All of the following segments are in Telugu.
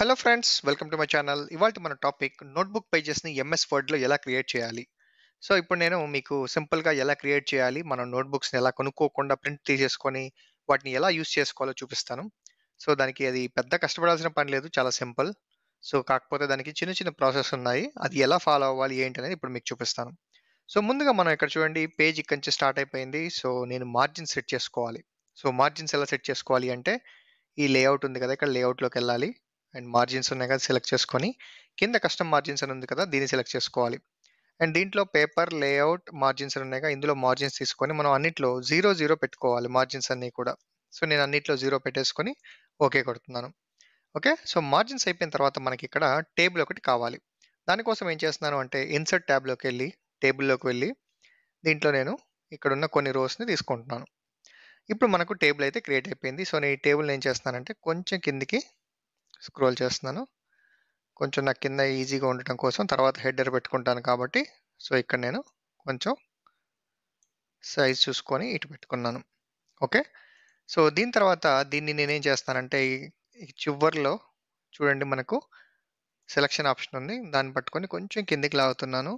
hello friends welcome to my channel ఇవాళ మన టాపిక్ నోట్బుక్ పేజెస్ని ఎంఎస్ వర్డ్లో ఎలా క్రియేట్ చేయాలి సో ఇప్పుడు నేను మీకు సింపుల్గా ఎలా క్రియేట్ చేయాలి మన నోట్బుక్స్ని ఎలా కొనుక్కోకుండా ప్రింట్ తీసేసుకొని వాటిని ఎలా యూస్ చేసుకోవాలో చూపిస్తాను సో దానికి అది పెద్ద కష్టపడాల్సిన పని లేదు చాలా సింపుల్ సో కాకపోతే దానికి చిన్న చిన్న ప్రాసెస్ ఉన్నాయి అది ఎలా ఫాలో అవ్వాలి ఏంటి అనేది ఇప్పుడు మీకు చూపిస్తాను సో ముందుగా మనం ఇక్కడ చూడండి పేజ్ ఇక్కడి నుంచి స్టార్ట్ అయిపోయింది సో నేను మార్జిన్ సెట్ చేసుకోవాలి సో మార్జిన్స్ ఎలా సెట్ చేసుకోవాలి అంటే ఈ లేఅవుట్ ఉంది కదా ఇక్కడ లేఅవుట్లోకి వెళ్ళాలి అండ్ మార్జిన్స్ ఉన్నాయి కదా సెలెక్ట్ చేసుకొని కింద కస్టమ్ మార్జిన్స్ అని ఉంది కదా దీన్ని సెలెక్ట్ చేసుకోవాలి అండ్ దీంట్లో పేపర్ లేఅవుట్ మార్జిన్స్ అని ఉన్నాయి కదా ఇందులో మార్జిన్స్ తీసుకొని మనం అన్నిట్లో జీరో జీరో పెట్టుకోవాలి మార్జిన్స్ అన్నీ కూడా సో నేను అన్నిట్లో జీరో పెట్టేసుకొని ఓకే కొడుతున్నాను ఓకే సో మార్జిన్స్ అయిపోయిన తర్వాత మనకి ఇక్కడ టేబుల్ ఒకటి కావాలి దానికోసం ఏం చేస్తున్నాను అంటే ఇన్సర్ట్ ట్యాబ్లోకి వెళ్ళి టేబుల్లోకి వెళ్ళి దీంట్లో నేను ఇక్కడ ఉన్న కొన్ని రోస్ని తీసుకుంటున్నాను ఇప్పుడు మనకు టేబుల్ అయితే క్రియేట్ అయిపోయింది సో నేను ఈ టేబుల్ ఏం చేస్తున్నానంటే కొంచెం కిందికి స్క్రోల్ చేస్తున్నాను కొంచెం నాకు కింద ఈజీగా ఉండటం కోసం తర్వాత హెడర్ పెట్టుకుంటాను కాబట్టి సో ఇక్కడ నేను కొంచెం సైజ్ చూసుకొని ఇటు పెట్టుకున్నాను ఓకే సో దీని తర్వాత దీన్ని నేనేం చేస్తానంటే ఈ- ఈ చివర్లో చూడండి మనకు సెలక్షన్ ఆప్షన్ ఉంది దాన్ని పట్టుకొని కొంచెం కిందికి లాగుతున్నాను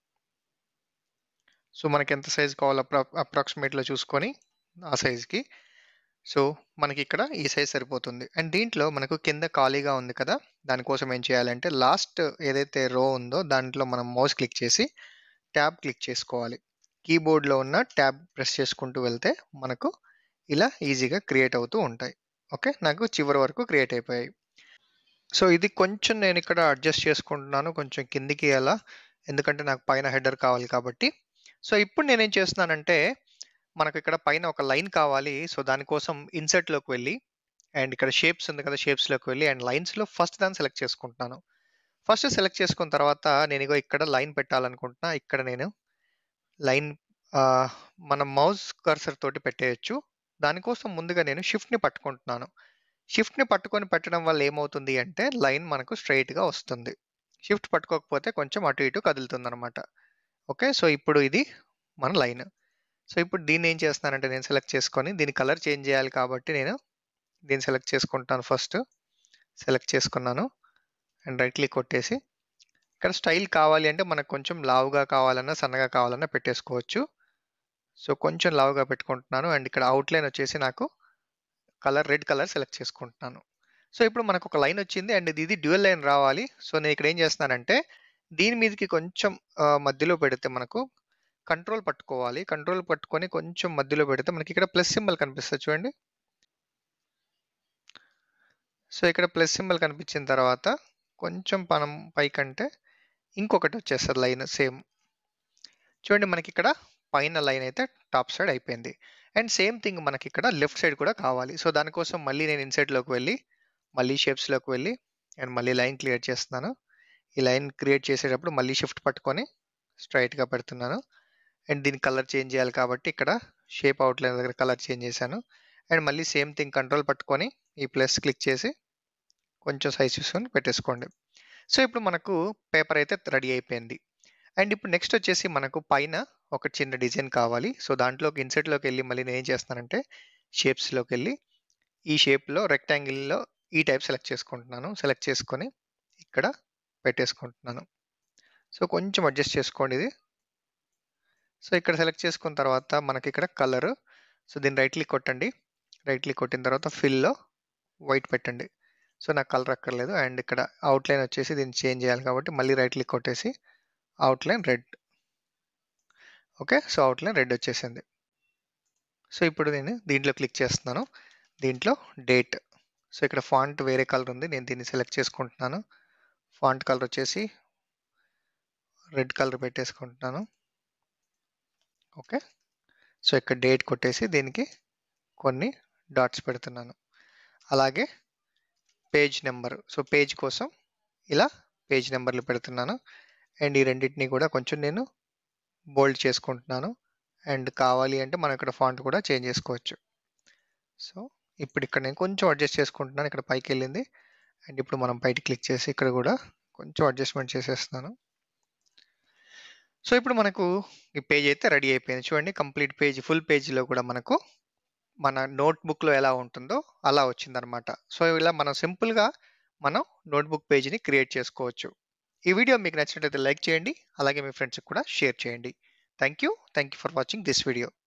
సో మనకి ఎంత సైజ్ కావాలో అప్రా అప్రాక్సిమేట్లో చూసుకొని ఆ సైజ్కి సో మనకి ఇక్కడ ఈ సైజ్ సరిపోతుంది అండ్ దీంట్లో మనకు కింద ఖాళీగా ఉంది కదా దానికోసం ఏం చేయాలంటే లాస్ట్ ఏదైతే రో ఉందో దాంట్లో మనం మౌస్ క్లిక్ చేసి ట్యాబ్ క్లిక్ చేసుకోవాలి కీబోర్డ్లో ఉన్న ట్యాబ్ ప్రెస్ చేసుకుంటూ వెళ్తే మనకు ఇలా ఈజీగా క్రియేట్ అవుతూ ఉంటాయి ఓకే నాకు చివరి వరకు క్రియేట్ అయిపోయాయి సో ఇది కొంచెం నేను ఇక్కడ అడ్జస్ట్ చేసుకుంటున్నాను కొంచెం కిందికి అలా ఎందుకంటే నాకు పైన హెడర్ కావాలి కాబట్టి సో ఇప్పుడు నేనేం చేస్తున్నానంటే మనకు ఇక్కడ పైన ఒక లైన్ కావాలి సో దానికోసం ఇన్సర్ట్లోకి వెళ్ళి అండ్ ఇక్కడ షేప్స్ ఉంది కదా షేప్స్లోకి వెళ్ళి అండ్ లైన్స్లో ఫస్ట్ దాన్ని సెలెక్ట్ చేసుకుంటున్నాను ఫస్ట్ సెలెక్ట్ చేసుకున్న తర్వాత నేను ఇగో ఇక్కడ లైన్ పెట్టాలనుకుంటున్నా ఇక్కడ నేను లైన్ మన మౌస్ కర్సర్ తోటి పెట్టేయచ్చు దానికోసం ముందుగా నేను షిఫ్ట్ని పట్టుకుంటున్నాను షిఫ్ట్ని పట్టుకొని పెట్టడం వల్ల ఏమవుతుంది అంటే లైన్ మనకు స్ట్రైట్గా వస్తుంది షిఫ్ట్ పట్టుకోకపోతే కొంచెం అటు ఇటు కదులుతుంది అనమాట ఓకే సో ఇప్పుడు ఇది మన లైన్ సో ఇప్పుడు దీన్ని ఏం చేస్తున్నానంటే నేను సెలెక్ట్ చేసుకొని దీని కలర్ చేంజ్ చేయాలి కాబట్టి నేను దీన్ని సెలెక్ట్ చేసుకుంటాను ఫస్ట్ సెలెక్ట్ చేసుకున్నాను అండ్ రైట్ క్లిక్ కొట్టేసి ఇక్కడ స్టైల్ కావాలి అంటే మనకు కొంచెం లావుగా కావాలన్నా సన్నగా కావాలన్నా పెట్టేసుకోవచ్చు సో కొంచెం లావుగా పెట్టుకుంటున్నాను అండ్ ఇక్కడ అవుట్లైన్ వచ్చేసి నాకు కలర్ రెడ్ కలర్ సెలెక్ట్ చేసుకుంటున్నాను సో ఇప్పుడు మనకు ఒక లైన్ వచ్చింది అండ్ ఇది డ్యూయల్ లైన్ రావాలి సో నేను ఇక్కడ ఏం చేస్తున్నానంటే దీని మీదకి కొంచెం ఆ, మధ్యలో పెడితే మనకు కంట్రోల్ పట్టుకోవాలి కంట్రోల్ పట్టుకొని కొంచెం మధ్యలో పెడితే మనకి ఇక్కడ ప్లస్ సింబల్ కనిపిస్తుంది చూడండి సో ఇక్కడ ప్లస్ సింబల్ కనిపించిన తర్వాత కొంచెం మనం పైకంటే ఇంకొకటి వచ్చేస్తుంది లైన్ సేమ్ చూడండి మనకి ఇక్కడ పైన లైన్ అయితే టాప్ సైడ్ అయిపోయింది అండ్ సేమ్ థింగ్ మనకి ఇక్కడ లెఫ్ట్ సైడ్ కూడా కావాలి సో దానికోసం మళ్ళీ నేను ఇన్సైడ్లోకి వెళ్ళి మళ్ళీ షేప్స్లోకి వెళ్ళి అండ్ మళ్ళీ లైన్ క్రియేట్ చేస్తున్నాను ఈ లైన్ క్రియేట్ చేసేటప్పుడు మళ్ళీ షిఫ్ట్ పట్టుకొని స్ట్రైట్గా పెడుతున్నాను అండ్ దీని కలర్ చేంజ్ చేయాలి కాబట్టి ఇక్కడ షేప్ అవుట్లైన్ దగ్గర కలర్ చేంజ్ చేశాను అండ్ మళ్ళీ సేమ్ థింగ్ కంట్రోల్ పట్టుకొని ఈ ప్లస్ క్లిక్ చేసి కొంచెం సైజ్ చూసుకొని పెట్టేసుకోండి సో ఇప్పుడు మనకు పేపర్ అయితే రెడీ అయిపోయింది అండ్ ఇప్పుడు నెక్స్ట్ వచ్చేసి మనకు పైన ఒక చిన్న డిజైన్ కావాలి సో దాంట్లోకి ఇన్సెట్లోకి వెళ్ళి మళ్ళీ నేను ఏం చేస్తానంటే షేప్స్లోకి వెళ్ళి ఈ షేప్లో రెక్టాంగిల్లో ఈ టైప్ సెలెక్ట్ చేసుకుంటున్నాను సెలెక్ట్ చేసుకొని ఇక్కడ పెట్టేసుకుంటున్నాను సో కొంచెం అడ్జస్ట్ చేసుకోండి ఇది సో ఇక్కడ సెలెక్ట్ చేసుకున్న తర్వాత మనకి ఇక్కడ కలర్ సో దీన్ని రైట్ క్లిక్ కొట్టండి రైట్ క్లిక్ కొట్టిన తర్వాత ఫిల్లో వైట్ పెట్టండి సో నాకు కలర్ అక్కర్లేదు అండ్ ఇక్కడ అవుట్లైన్ వచ్చేసి దీన్ని చేంజ్ చేయాలి కాబట్టి మళ్ళీ రైట్ క్లిక్ కొట్టేసి outline red okay so outline red వచ్చేసింది సో ఇప్పుడు నేను దీంట్లో క్లిక్ చేస్తున్నాను దీంట్లో డేట్ సో ఇక్కడ ఫాంట్ వేరే కలర్ ఉంది నేను దీన్ని సెలెక్ట్ చేసుకుంటున్నాను ఫాంట్ కలర్ వచ్చేసి రెడ్ కలర్ పెట్టేసుకుంటున్నాను ఓకే సో ఇక్కడ డేట్ కొట్టేసి దీనికి కొన్ని డాట్స్ పెడుతున్నాను అలాగే పేజ్ నెంబర్ సో పేజ్ కోసం ఇలా పేజ్ నెంబర్లు పెడుతున్నాను అండ్ ఈ రెండింటిని కూడా కొంచెం నేను బోల్డ్ చేసుకుంటున్నాను అండ్ కావాలి అంటే మనం ఇక్కడ ఫాంట్ కూడా చేంజ్ చేసుకోవచ్చు సో ఇప్పుడు ఇక్కడ నేను కొంచెం అడ్జస్ట్ చేసుకుంటున్నాను ఇక్కడ పైకి వెళ్ళింది అండ్ ఇప్పుడు మనం బయట క్లిక్ చేసి ఇక్కడ కూడా కొంచెం అడ్జస్ట్మెంట్ చేసేస్తున్నాను సో ఇప్పుడు మనకు ఈ పేజ్ అయితే రెడీ అయిపోయింది చూడండి కంప్లీట్ పేజ్ ఫుల్ పేజ్లో కూడా మనకు మన నోట్బుక్లో ఎలా ఉంటుందో అలా వచ్చిందనమాట సో ఇలా మనం సింపుల్గా మనం నోట్బుక్ పేజీని క్రియేట్ చేసుకోవచ్చు ఈ వీడియో మీకు నచ్చినట్లయితే లైక్ చేయండి అలాగే మీ ఫ్రెండ్స్కి కూడా షేర్ చేయండి thank you thank you for watching this video